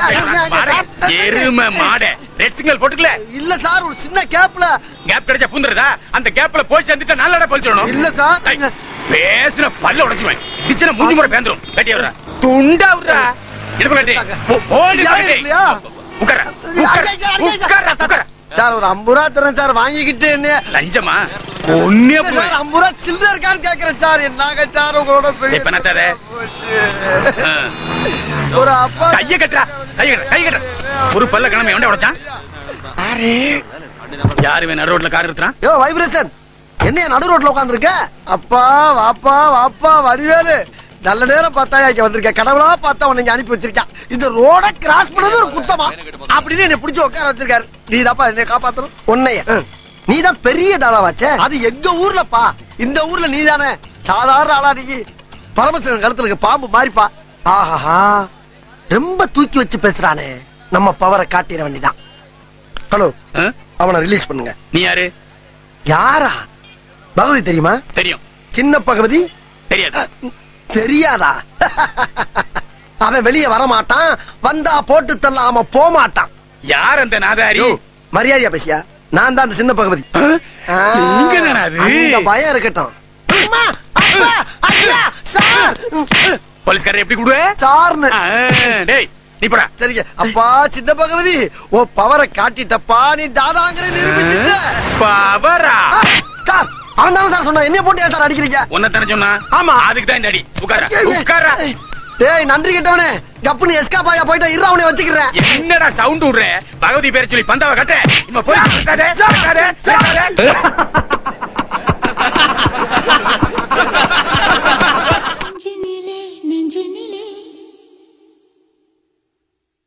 மாடே, எருமை மாடே ரெட் சிக்னல் போட்டுக்கல இல்ல சார் ஒரு சின்ன கேப்ல கேப் கிடைச்சா பூந்துறதா அந்த கேப்ல போய் சேர்ந்துட்டா நல்லடா பழிச்சிடணும் இல்ல சார். ஐய், பேசுன பல்ல உடைச்சுவேன் இடிச்சுனா மூஞ்சி முறை பேந்துரும் கட்டி விடுறா துண்டா விடுறா இடுப்பு கட்டி போ- போடு யாரும் கட்டி. இல்லையா? உட்கார உட்கார உட்கார உட்கார சார் ஒரு ஐம்பது ரூபா தரேன் சார் வாங்கிக்கிட்டு என்ன லஞ்சமா ஒன்னே இல்ல சார் ஐம்பது ரூபா சில்லற இருக்கான்னு கேக்குறேன் சார் என்னங்க சார் உங்களோட பெரிய இப்ப என்ன தர? ஒரு அப்பா கைய கட்டுறா கைய கட்டுற கைய கட்டுற ஒரு பல்ல கிழமை எவன்டா உடைச்சான் யாரு வேணும் நடு ரோட்ல கார் நிறுத்துறான் யோ வைப்ரேஷன் என்ன நடு ரோட்ல உட்காந்துருக்க அப்பா வாப்பா வாப்பா வடிவேலு நல்ல நேரம் பார்த்தா இங்க வந்திருக்க கடவுளா பார்த்தா உன்னை இங்க அனுப்பி வச்சிருக்கான் இந்த ரோட கிராஸ் பண்ணது ஒரு குத்தமா அப்படின்னு என்ன பிடிச்சு உட்கார வச்சிருக்காரு நீ தாப்பா என்னை காப்பாத்தணும் உன்னைய நீ தான் பெரிய தாளாவாச்சே அது எங்க ஊர்லப்பா இந்த ஊர்ல நீ தானே சாதாரண ஆளா நீ பரமசிவன் கழுத்துல இருக்க பாம்பு மாறிப்பா ஆஹாஹா ரொம்ப தூக்கி வச்சு பேசுறானே நம்ம பவரை காட்டிட வேண்டிதான் ஹலோ ஆ? அவனை ரிலீஸ் பண்ணுங்க நீ யாரு யாரா பகவதி தெரியுமா தெரியும் சின்ன பகவதி தெரியாது தெரியாதா அவன் வெளியே வர மாட்டான் வந்தா போட்டு தள்ளாம போக மாட்டான் யார் அந்த நாதாரி யோ, மரியாதையா பேசியா நான் தான் அந்த சின்ன பகவதி ஆ? ஆ, நீங்க தானா அது? அந்த பயம் இருக்கட்டும் அம்மா, அப்பா, ஐயா, சார் போலீஸ்காரர் எப்படி கூடுவே சார்னு டேய் நீ போடா சரிங்க அப்பா சின்ன பகவதி ஓ பவரை காட்டிட்டப்பா நீ தாதாங்கிற நிரூபிச்சுட்ட பவரா ஆ, சார் அவன் தானே சார் சொன்னா என்னைய போட்டு ஏன் சார் அடிக்கிறீங்க உன்னை தானே சொன்னா ஆமா. அதுக்கு தான் இந்த அடி உட்கார உட்கார டேய் நன்றி கெட்டவனே கப்புனு எஸ்கா பாயா போயிட்டா இரு அவனை வச்சுக்கிறேன் என்னடா சவுண்ட் விடுற பகவதி பேரை சொல்லி பந்தாவை கட்ட இவன் போய் கட்டாதே கட்டாதே கட்டாதே